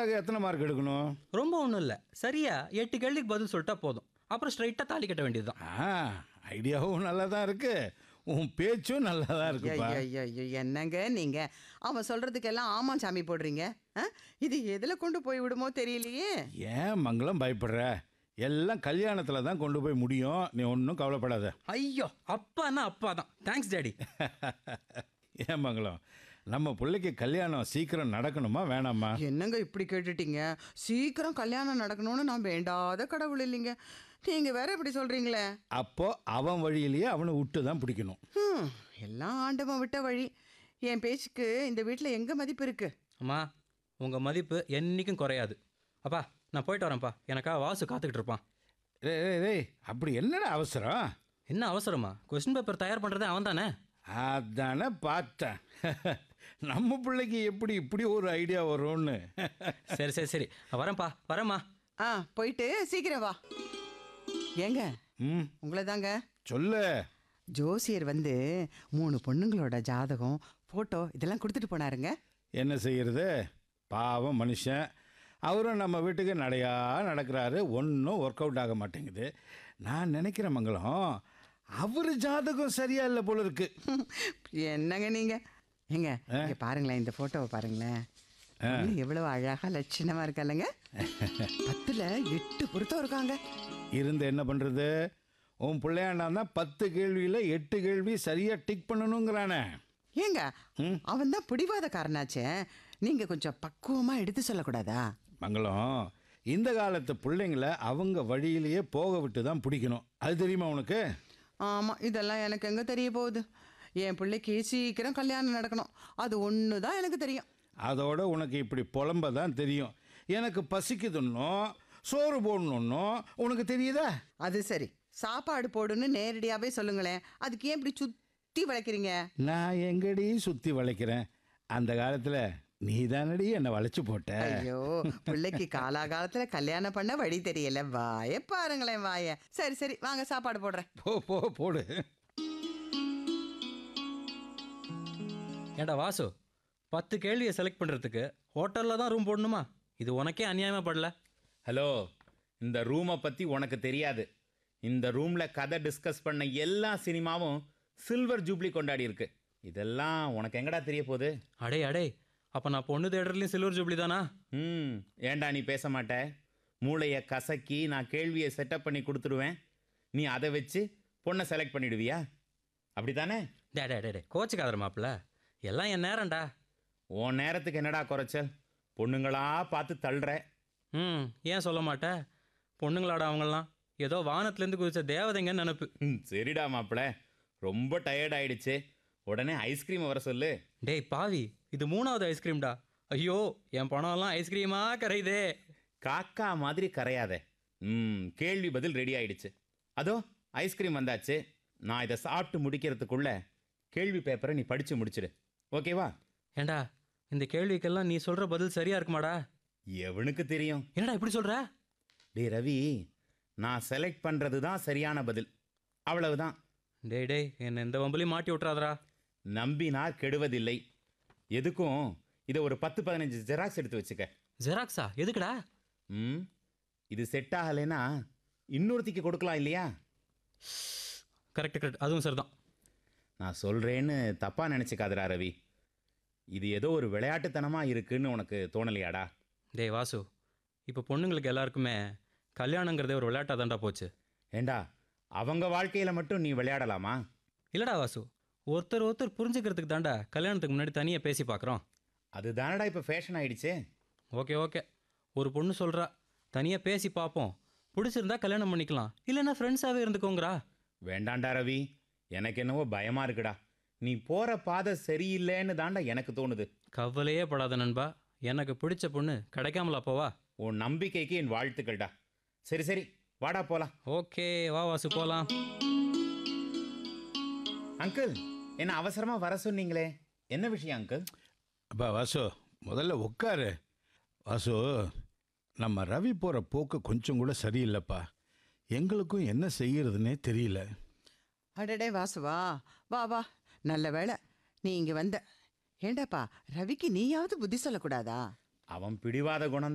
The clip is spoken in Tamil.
அதுக்காக எத்தனை மார்க் எடுக்கணும் ரொம்ப ஒன்றும் இல்லை சரியா எட்டு கேள்விக்கு பதில் சொல்லிட்டா போதும் அப்புறம் ஸ்ட்ரைட்டாக தாலி கட்ட வேண்டியதுதான் ஆ ஐடியாவும் நல்லா தான் இருக்கு உன் பேச்சும் நல்லா தான் இருக்குப்பா ஐயோ ஐயோ என்னங்க நீங்க அவன் சொல்றதுக்கெல்லாம் ஆமா சாமி போடுறீங்க ஆ? இது எதுல கொண்டு போய் விடுமோ தெரியலையே ஏன் மங்களம் பயப்படுற எல்லாம் கல்யாணத்தில் தான் கொண்டு போய் முடியும் நீ ஒன்றும் கவலைப்படாத ஐயோ அப்பான்னா அப்பா தான் தேங்க்ஸ் டேடி ஏன் மங்களம் நம்ம பிள்ளைக்கு கல்யாணம் சீக்கிரம் நடக்கணுமா வேணாமா என்னங்க இப்படி கேட்டுட்டீங்க சீக்கிரம் கல்யாணம் நடக்கணும்னு நான் வேண்டாத கடவுள் இல்லைங்க நீங்க வேற இப்படி சொல்றீங்களே அப்போ அவன் வழியிலேயே அவனை விட்டு தான் பிடிக்கணும் ஹம், எல்லாம் ஆண்டவன் விட்ட வழி என் பேச்சுக்கு இந்த வீட்டில் எங்க மதிப்பு இருக்கு அம்மா உங்கள் மதிப்பு என்றைக்கும் குறையாது அப்பா நான் போயிட்டு வரேன்ப்பா எனக்கா வாசு காத்துக்கிட்டு இருப்பான் டேய் டேய், டேய் அப்படி என்னடா அவசரம் என்ன அவசரமா கொஸ்டின் பேப்பர் தயார் பண்ணுறதே அவன் தானே அதானே பார்த்தேன் நம்ம பிள்ளைக்கு எப்படி இப்படி ஒரு ஐடியா வரும்னு சரி சரி சரி வரேன்ப்பா வரேம்மா ஆ போயிட்டு சீக்கிரம் வா ஏங்க ம் உங்களை தாங்க சொல்லு ஜோசியர் வந்து மூணு பொண்ணுங்களோட ஜாதகம் ஃபோட்டோ இதெல்லாம் கொடுத்துட்டு போனாருங்க என்ன செய்யறது பாவம் மனுஷன் அவரும் நம்ம வீட்டுக்கு நடையா நடக்கிறாரு ஒன்றும் ஒர்க் அவுட் ஆக மாட்டேங்குது நான் நினைக்கிறேன் மங்களம் அவர் ஜாதகம் சரியா இல்லை போல இருக்கு என்னங்க நீங்க ஏங்க இங்க பாருங்களேன் இந்த போட்டோவை பாருங்களேன் பொண்ணு எவ்வளவு அழகா லட்சணமா இருக்கால்லங்க பத்துல எட்டு பொருத்தம் இருக்காங்க இருந்து என்ன பண்ணுறது உன் பிள்ளையாண்டான் தான் பத்து கேள்வியில் எட்டு கேள்வி சரியாக டிக் பண்ணணுங்கிறானே ஏங்க அவன் தான் பிடிவாதக்காரனாச்சே நீங்க கொஞ்சம் பக்குவமா எடுத்து சொல்லக்கூடாதா மங்களம் இந்த காலத்து பிள்ளைங்கள அவங்க வழியிலேயே போக விட்டு தான் பிடிக்கணும் அது தெரியுமா உனக்கு ஆமா இதெல்லாம் எனக்கு எங்க தெரிய போகுது என் பிள்ளைக்கு சீக்கிரம் கல்யாணம் நடக்கணும் அது ஒன்று தான் எனக்கு தெரியும் அதோட உனக்கு இப்படி புலம்ப தான் தெரியும் எனக்கு பசிக்குதுன்னோ சோறு போடணுன்னோ உனக்கு தெரியுதா அது சரி சாப்பாடு போடுன்னு நேரடியாவே சொல்லுங்களேன் அதுக்கு ஏன் இப்படி சுத்தி வளைக்கிறீங்க நான் எங்கடி சுற்றி வளைக்கிறேன் அந்த காலத்தில் நீ தானடி என்னை வளைச்சு போட்ட ஐயோ பிள்ளைக்கு காலாகாலத்துல கல்யாணம் பண்ண வழி தெரியல வாய பாருங்களேன் வாய சரி சரி வாங்க சாப்பாடு போடுறேன் போ போ போடு ஏண்டா வாசு பத்து கேள்வியை செலக்ட் பண்ணுறதுக்கு ஹோட்டலில் தான் ரூம் போடணுமா இது உனக்கே அநியாயமாக படல ஹலோ இந்த ரூமை பற்றி உனக்கு தெரியாது இந்த ரூமில் கதை டிஸ்கஸ் பண்ண எல்லா சினிமாவும் சில்வர் ஜூப்ளி கொண்டாடி இருக்கு இதெல்லாம் உனக்கு எங்கடா தெரிய போகுது அடே அடே அப்போ நான் பொண்ணு தேடுறதுலையும் சில்வர் ஜூப்ளி தானா ம் ஏன்டா நீ பேச மாட்ட மூளையை கசக்கி நான் கேள்வியை செட்டப் பண்ணி கொடுத்துடுவேன் நீ அதை வச்சு பொண்ணை செலக்ட் பண்ணிடுவியா அப்படி தானே டே டே டே டே கோச்சுக்காதர மாப்பிள்ள எல்லாம் என் நேரம்டா உன் நேரத்துக்கு என்னடா குறைச்சல் பொண்ணுங்களா பார்த்து தள்ளுற ம் ஏன் சொல்ல மாட்ட பொண்ணுங்களாடா அவங்கெல்லாம் ஏதோ வானத்துலேருந்து குதிச்ச தேவதைங்கன்னு நினப்பு ம், சரிடா மாப்பிள ரொம்ப டயர்ட் ஆயிடுச்சு உடனே ஐஸ்கிரீம் வர சொல்லு டேய் பாவி இது மூணாவது ஐஸ்கிரீம்டா ஐயோ என் பணம்லாம் ஐஸ்கிரீமா கரையுதே காக்கா மாதிரி கரையாத ம் கேள்வி பதில் ரெடி ஆயிடுச்சு அதோ ஐஸ்கிரீம் வந்தாச்சு நான் இதை சாப்பிட்டு முடிக்கிறதுக்குள்ள கேள்வி பேப்பரை நீ படிச்சு முடிச்சிடு ஓகேவா ஏண்டா இந்த கேள்விக்கெல்லாம் நீ சொல்கிற பதில் சரியா இருக்குமாடா எவனுக்கு தெரியும் என்னடா இப்படி சொல்கிற டேய் ரவி நான் செலக்ட் பண்ணுறது தான் சரியான பதில் அவ்வளவுதான் டேய் டேய் என்னை எந்த வம்பலையும் மாட்டி விட்றாதடா நம்பினார் கெடுவதில்லை எதுக்கும் இதை ஒரு பத்து பதினஞ்சு ஜெராக்ஸ் எடுத்து வச்சுக்க ஜெராக்ஸா எதுக்குடா ம் இது செட் ஆகலைன்னா இன்னொருத்திக்கு கொடுக்கலாம் இல்லையா கரெக்ட் கரெக்ட் அதுவும் சரிதான் நான் சொல்கிறேன்னு தப்பாக நினச்சிக்காதடா ரவி இது ஏதோ ஒரு விளையாட்டுத்தனமாக இருக்குன்னு உனக்கு தோணலையாடா டேய் வாசு இப்போ பொண்ணுங்களுக்கு எல்லாருக்குமே கல்யாணங்கிறதே ஒரு விளையாட்டாக தான்டா போச்சு ஏண்டா அவங்க வாழ்க்கையில் மட்டும் நீ விளையாடலாமா இல்லடா வாசு ஒருத்தர் ஒருத்தர் புரிஞ்சுக்கிறதுக்கு தான்டா கல்யாணத்துக்கு முன்னாடி தனியாக பேசி பார்க்குறோம் அதுதானடா இப்போ ஃபேஷன் ஆயிடுச்சே ஓகே ஓகே ஒரு பொண்ணு சொல்கிறா தனியாக பேசி பார்ப்போம் பிடிச்சிருந்தா கல்யாணம் பண்ணிக்கலாம் இல்லைன்னா ஃப்ரெண்ட்ஸாகவே இருந்துக்கோங்கடா வேண்டாண்டா ரவி எனக்கு என்னவோ பயமாக இருக்குடா நீ போகிற பாதை சரியில்லைன்னு தாண்டா எனக்கு தோணுது கவலையே படாத நண்பா எனக்கு பிடிச்ச பொண்ணு கிடைக்காமலா போவா உன் நம்பிக்கைக்கு என் வாழ்த்துக்கள்டா சரி சரி வாடா போலாம் ஓகே வா வாசு போகலாம் அங்கிள் என்ன அவசரமாக வர சொன்னீங்களே என்ன விஷயம் அங்கிள் அப்பா வாசு முதல்ல உட்காரு வாசு நம்ம ரவி போகிற போக்கு கொஞ்சம் கூட சரியில்லைப்பா எங்களுக்கும் என்ன செய்யறதுனே தெரியல அடடே வாசுவா வா வா நல்ல வேளை நீ இங்க வந்த ஏண்டாப்பா ரவிக்கு நீயாவது புத்தி சொல்லக்கூடாதா அவன் பிடிவாத குணம்